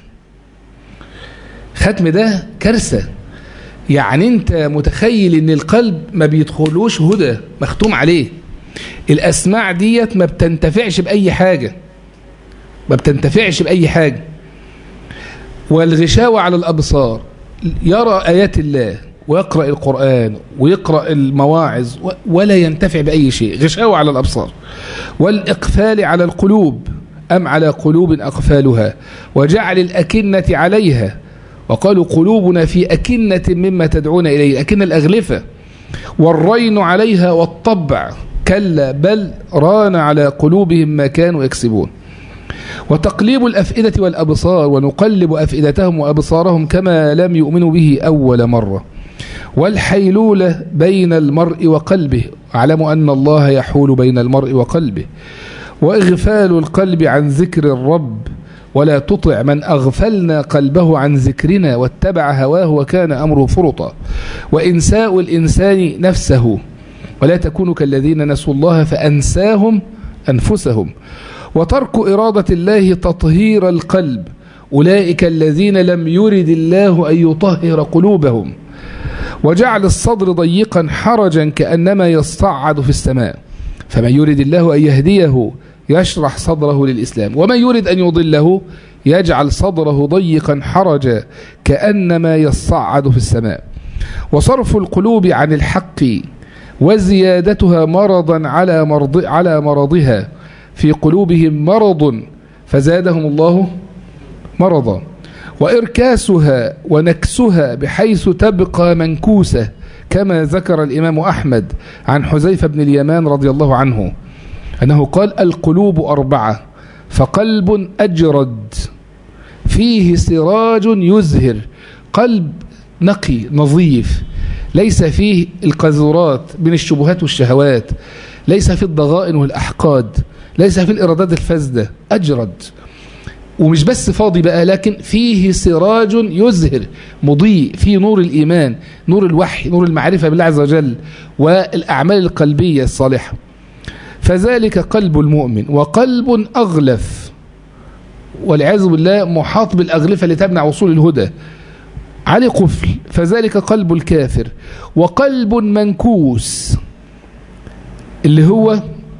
ختم ده كارثة يعني انت متخيل ان القلب ما بيدخلوش هدى مختوم عليه الاسماع ديت ما بتنتفعش باي حاجة ما بتنتفعش باي حاجة والغشاوة على الابصار يرى ايات الله ويقرأ القرآن ويقرأ المواعظ ولا ينتفع بأي شيء غشاوة على الأبصار والإقفال على القلوب أم على قلوب أقفالها وجعل الأكنة عليها وقالوا قلوبنا في أكنة مما تدعون إليه أكنة الأغلفة والرين عليها والطبع كلا بل ران على قلوبهم ما كانوا يكسبون وتقليب الأفئدة والأبصار ونقلب أفئدتهم وأبصارهم كما لم يؤمنوا به أول مرة والحيلولة بين المرء وقلبه اعلموا أن الله يحول بين المرء وقلبه وإغفال القلب عن ذكر الرب ولا تطع من أغفلنا قلبه عن ذكرنا واتبع هواه وكان أمره فرطا وإنساء الإنسان نفسه ولا تكونوا كالذين نسوا الله فأنساهم أنفسهم وترك إرادة الله تطهير القلب أولئك الذين لم يرد الله أن يطهر قلوبهم وجعل الصدر ضيقا حرجا كأنما يصعد في السماء فمن يرد الله أن يهديه يشرح صدره للإسلام ومن يريد أن يضله يجعل صدره ضيقا حرجا كأنما يصعد في السماء وصرف القلوب عن الحق وزيادتها مرضا على, مرض على مرضها في قلوبهم مرض فزادهم الله مرضا وإركاسها ونكسها بحيث تبقى منكوسة كما ذكر الإمام أحمد عن حزيفة بن اليمان رضي الله عنه أنه قال القلوب أربعة فقلب أجرد فيه سراج يزهر قلب نقي نظيف ليس فيه القذورات من الشبهات والشهوات ليس فيه الضغائن والأحقاد ليس فيه الإرادات الفاسدة أجرد ومش بس فاضي بقى لكن فيه سراج يزهر مضيء فيه نور الإيمان نور الوحي نور المعرفة بالله عز وجل والأعمال القلبية الصالحة فذلك قلب المؤمن وقلب أغلف والعياذ بالله محاط بالأغلفة لتمنع وصول الهدى علي قفل فذلك قلب الكافر وقلب منكوس اللي هو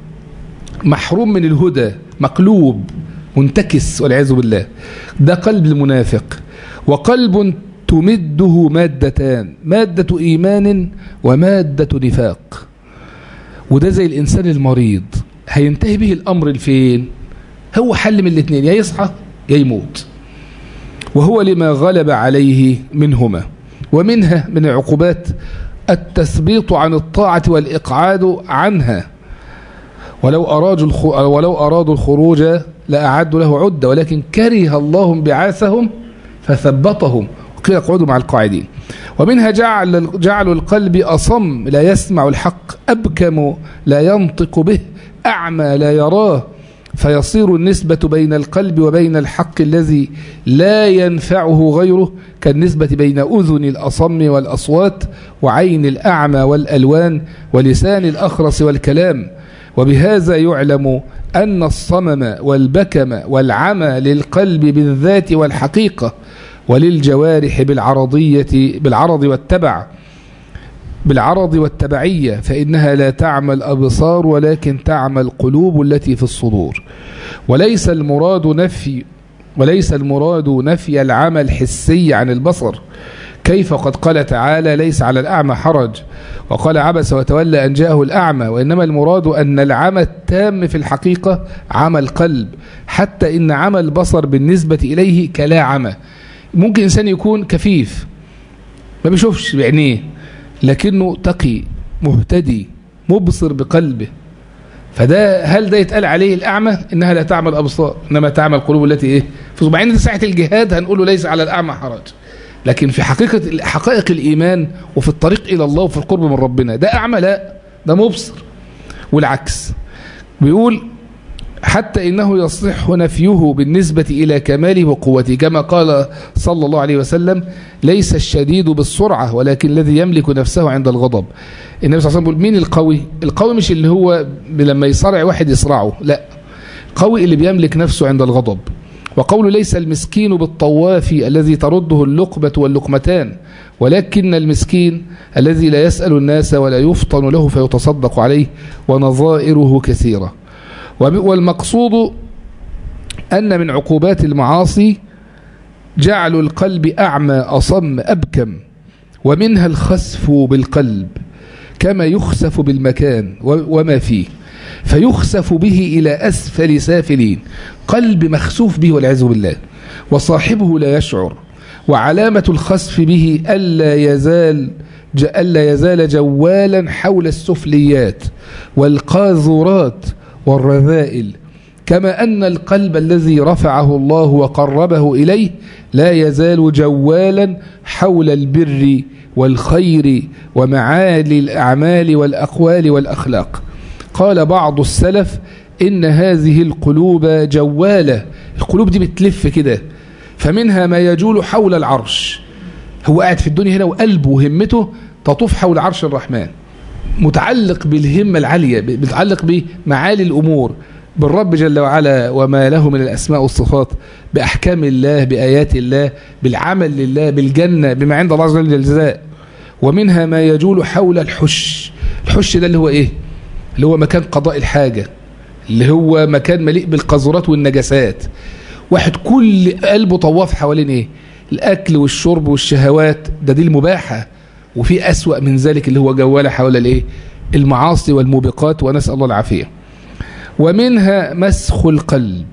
محروم من الهدى مقلوب منتكس والعياذ بالله ده قلب المنافق وقلب تمده مادتان مادة إيمان ومادة نفاق وده زي الإنسان المريض هينتهي به الأمر الفين هو حل من الاثنين يا يصحى يا يموت وهو لما غلب عليه منهما ومنها من العقوبات التثبيط عن الطاعة والإقعاد عنها ولو أرادوا ولو أرادوا الخروج لأعدوا له عدة ولكن كره الله انبعاثهم فثبطهم وقيل اقعدوا مع القاعدين ومنها جعل جعل القلب أصم لا يسمع الحق أبكم لا ينطق به أعمى لا يراه فيصير النسبة بين القلب وبين الحق الذي لا ينفعه غيره كالنسبة بين أذن الأصم والأصوات وعين الأعمى والألوان ولسان الأخرس والكلام وبهذا يعلم أن الصمم والبكم والعمى للقلب بالذات والحقيقة وللجوارح بالعرضية بالعرض والتبع بالعرض والتبعية فإنها لا تعمى الأبصار ولكن تعمى القلوب التي في الصدور وليس المراد نفي وليس المراد نفي العمى الحسي عن البصر كيف قد قال تعالى ليس على الأعمى حرج وقال عبس وتولى أن جاءه الأعمى وإنما المراد أن العمى التام في الحقيقة عمى القلب حتى إن عمى البصر بالنسبة إليه كلا عمى ممكن إنسان يكون كفيف ما بيشوفش بعينيه لكنه تقي مهتدي مبصر بقلبه فده هل ده يتقال عليه الأعمى إنها لا تعمل أبصار إنما تعمل القلوب التي إيه في مع إن ساعة الجهاد هنقول له ليس على الأعمى حرج لكن في حقيقة حقائق الإيمان وفي الطريق إلى الله وفي القرب من ربنا ده أعمى لا ده مبصر والعكس بيقول حتى إنه يصح نفيه بالنسبة إلى كماله وقوته كما قال صلى الله عليه وسلم ليس الشديد بالسرعة ولكن الذي يملك نفسه عند الغضب النبي صلى الله عليه وسلم بيقول مين القوي القوي مش اللي هو لما يصرع واحد يصرعه لا قوي اللي بيملك نفسه عند الغضب وقول ليس المسكين بالطواف الذي ترده اللقمة واللقمتان ولكن المسكين الذي لا يسأل الناس ولا يفطن له فيتصدق عليه ونظائره كثيرة والمقصود أن من عقوبات المعاصي جعل القلب أعمى أصم أبكم ومنها الخسف بالقلب كما يخسف بالمكان وما فيه فيخسف به إلى أسفل سافلين قلب مخسوف به والعياذ بالله وصاحبه لا يشعر وعلامة الخسف به ألا يزال ألا يزال جوالا حول السفليات والقاذورات والرذائل كما أن القلب الذي رفعه الله وقربه إليه لا يزال جوالا حول البر والخير ومعالي الأعمال والأقوال والأخلاق قال بعض السلف إن هذه القلوب جوالة القلوب دي بتلف كده فمنها ما يجول حول العرش هو قاعد في الدنيا هنا وقلبه وهمته تطوف حول عرش الرحمن متعلق بالهمة العالية متعلق بمعالي الأمور بالرب جل وعلا وما له من الأسماء والصفات بأحكام الله بآيات الله بالعمل لله بالجنة بما عند الله عز وجل الجزاء ومنها ما يجول حول الحش الحش ده اللي هو إيه اللي هو مكان قضاء الحاجة اللي هو مكان مليء بالقذورات والنجاسات واحد كل قلبه طواف حوالين ايه الاكل والشرب والشهوات ده دي المباحة وفي اسوأ من ذلك اللي هو جوال حول الايه المعاصي والموبقات ونسأل الله العافية ومنها مسخ القلب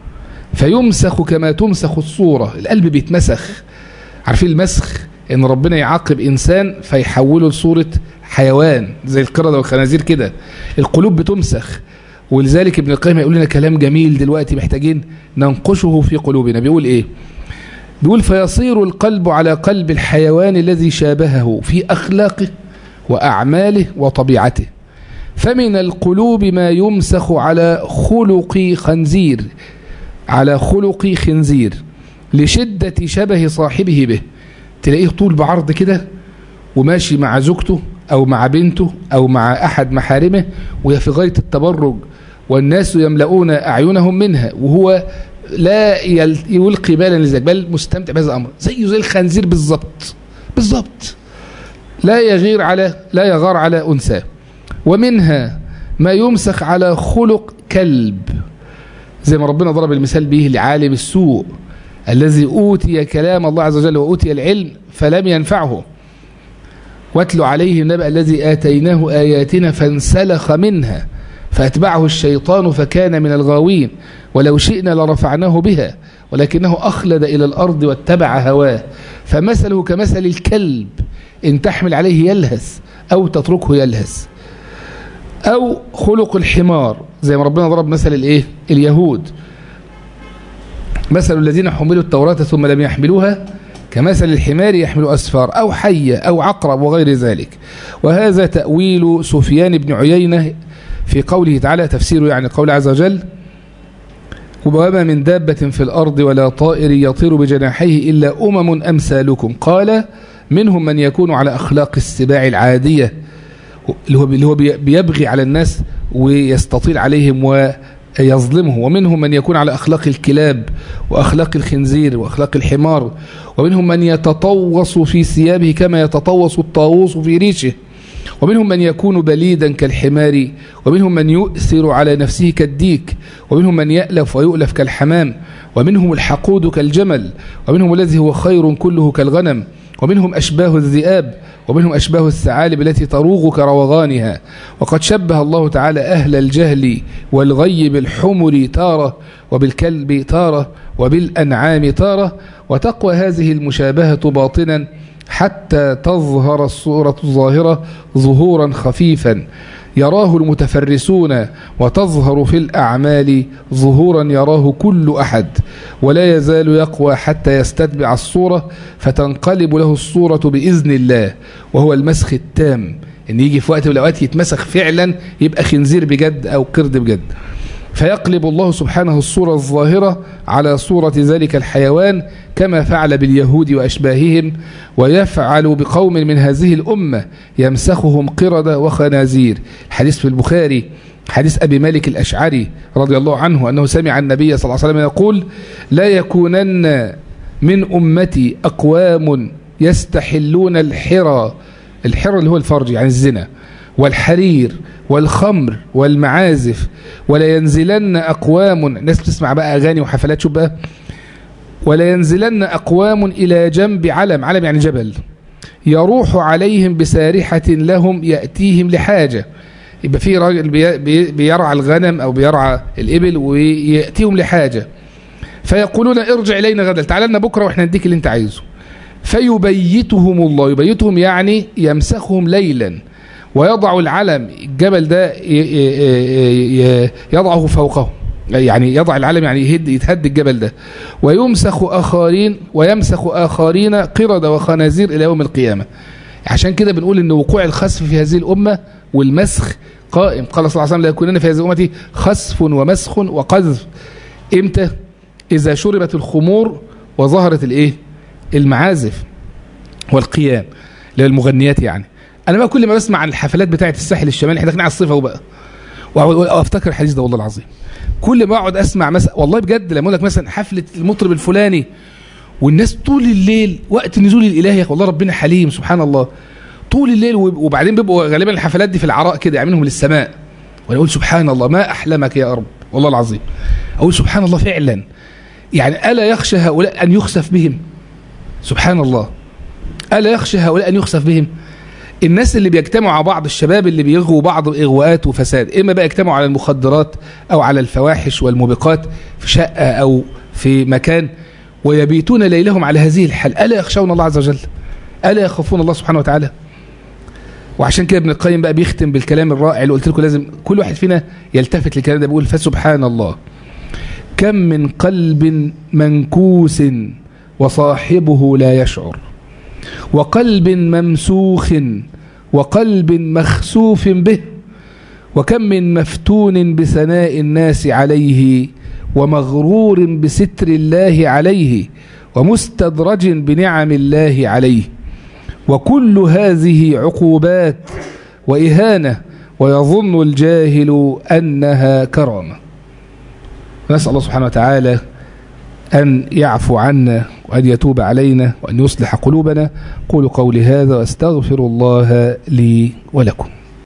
فيمسخ كما تمسخ الصورة القلب بيتمسخ عارفين المسخ ان ربنا يعاقب انسان فيحوله لصورة حيوان زي القردة والخنازير كده القلوب بتمسخ ولذلك ابن القيم يقول لنا كلام جميل دلوقتي محتاجين ننقشه في قلوبنا بيقول ايه بيقول فيصير القلب على قلب الحيوان الذي شابهه في أخلاقه وأعماله وطبيعته فمن القلوب ما يمسخ على خلق خنزير على خلق خنزير لشدة شبه صاحبه به تلاقيه طول بعرض كده وماشي مع زوجته أو مع بنته أو مع أحد محارمه وهي في غاية التبرج والناس يملؤون أعينهم منها وهو لا يلقي بالا لذلك بل مستمتع بهذا الأمر زيه زي الخنزير بالضبط بالضبط لا يغير على لا يغار على أنثى ومنها ما يمسخ على خلق كلب زي ما ربنا ضرب المثال به لعالم السوء الذي أوتي كلام الله عز وجل وأوتي العلم فلم ينفعه واتل عليه النبأ الذي آتيناه آياتنا فانسلخ منها فأتبعه الشيطان فكان من الغاوين ولو شئنا لرفعناه بها ولكنه أخلد إلى الأرض واتبع هواه فمثله كمثل الكلب إن تحمل عليه يلهث أو تتركه يلهث أو خلق الحمار زي ما ربنا ضرب مثل الإيه؟ اليهود مثل الذين حملوا التوراة ثم لم يحملوها كمثل الحمار يحمل أسفار أو حية أو عقرب وغير ذلك وهذا تأويل سفيان بن عيينة في قوله تعالى تفسيره يعني قول عز وجل وما من دابة في الأرض ولا طائر يطير بجناحيه إلا أمم أمثالكم قال منهم من يكون على أخلاق السباع العادية اللي هو اللي هو بيبغي على الناس ويستطيل عليهم ويظلمهم ومنهم من يكون على أخلاق الكلاب وأخلاق الخنزير وأخلاق الحمار ومنهم من يتطوص في ثيابه كما يتطوص الطاووس في ريشه ومنهم من يكون بليدا كالحمار ومنهم من يؤثر على نفسه كالديك ومنهم من يألف ويؤلف كالحمام ومنهم الحقود كالجمل ومنهم الذي هو خير كله كالغنم ومنهم أشباه الذئاب ومنهم أشباه الثعالب التي تروغ كروغانها وقد شبه الله تعالى أهل الجهل والغي بالحمر تارة وبالكلب تارة وبالأنعام تارة وتقوى هذه المشابهة باطنا حتى تظهر الصورة الظاهرة ظهورا خفيفا يراه المتفرسون وتظهر في الأعمال ظهورا يراه كل أحد ولا يزال يقوى حتى يستتبع الصورة فتنقلب له الصورة بإذن الله وهو المسخ التام إن يجي في وقت من الأوقات يتمسخ فعلا يبقى خنزير بجد أو قرد بجد فيقلب الله سبحانه الصورة الظاهرة على صورة ذلك الحيوان كما فعل باليهود وأشباههم ويفعل بقوم من هذه الأمة يمسخهم قردة وخنازير الحديث في البخاري حديث أبي مالك الأشعري رضي الله عنه أنه سمع النبي صلى الله عليه وسلم يقول لا يكونن من أمتي أقوام يستحلون الحرى الحرى اللي هو الفرج يعني الزنا والحرير والخمر والمعازف ولا ينزلن أقوام ناس بتسمع بقى أغاني وحفلات شو بقى ولا ينزلن أقوام إلى جنب علم علم يعني جبل يروح عليهم بسارحة لهم يأتيهم لحاجة يبقى في راجل بيرعى الغنم أو بيرعى الإبل ويأتيهم لحاجة فيقولون ارجع إلينا غدا تعال لنا بكرة وإحنا نديك اللي انت عايزه فيبيتهم الله يبيتهم يعني يمسخهم ليلا ويضع العلم الجبل ده يضعه فوقه يعني يضع العلم يعني يهد يتهد الجبل ده ويمسخ آخرين ويمسخ آخرين قرد وخنازير إلى يوم القيامة عشان كده بنقول ان وقوع الخسف في هذه الأمة والمسخ قائم قال صلى الله عليه وسلم لا يكونن في هذه الأمة خسف ومسخ وقذف امتى إذا شربت الخمور وظهرت الايه المعازف والقيام للمغنيات يعني انا بقى كل ما بسمع عن الحفلات بتاعه الساحل الشمالي احنا داخلين على الصيف اهو بقى وافتكر الحديث ده والله العظيم كل ما اقعد اسمع مثلا والله بجد لما اقول لك مثلا حفله المطرب الفلاني والناس طول الليل وقت نزول الاله يا والله ربنا حليم سبحان الله طول الليل وبعدين بيبقوا غالبا الحفلات دي في العراء كده يعملهم للسماء وانا اقول سبحان الله ما احلمك يا رب والله العظيم اقول سبحان الله فعلا يعني الا يخشى هؤلاء ان يخسف بهم سبحان الله الا يخشى هؤلاء ان يخسف بهم الناس اللي بيجتمعوا على بعض الشباب اللي بيغوا بعض اغواءات وفساد اما بقى يجتمعوا على المخدرات او على الفواحش والموبقات في شقه او في مكان ويبيتون ليلهم على هذه الحال الا يخشون الله عز وجل الا يخافون الله سبحانه وتعالى وعشان كده ابن القيم بقى بيختم بالكلام الرائع اللي قلت لكم لازم كل واحد فينا يلتفت للكلام ده بيقول فسبحان الله كم من قلب منكوس وصاحبه لا يشعر وقلب ممسوخ وقلب مخسوف به وكم من مفتون بثناء الناس عليه ومغرور بستر الله عليه ومستدرج بنعم الله عليه وكل هذه عقوبات وإهانة ويظن الجاهل أنها كرامة نسأل الله سبحانه وتعالى أن يعفو عنا وأن يتوب علينا وأن يصلح قلوبنا قولوا قولي هذا واستغفر الله لي ولكم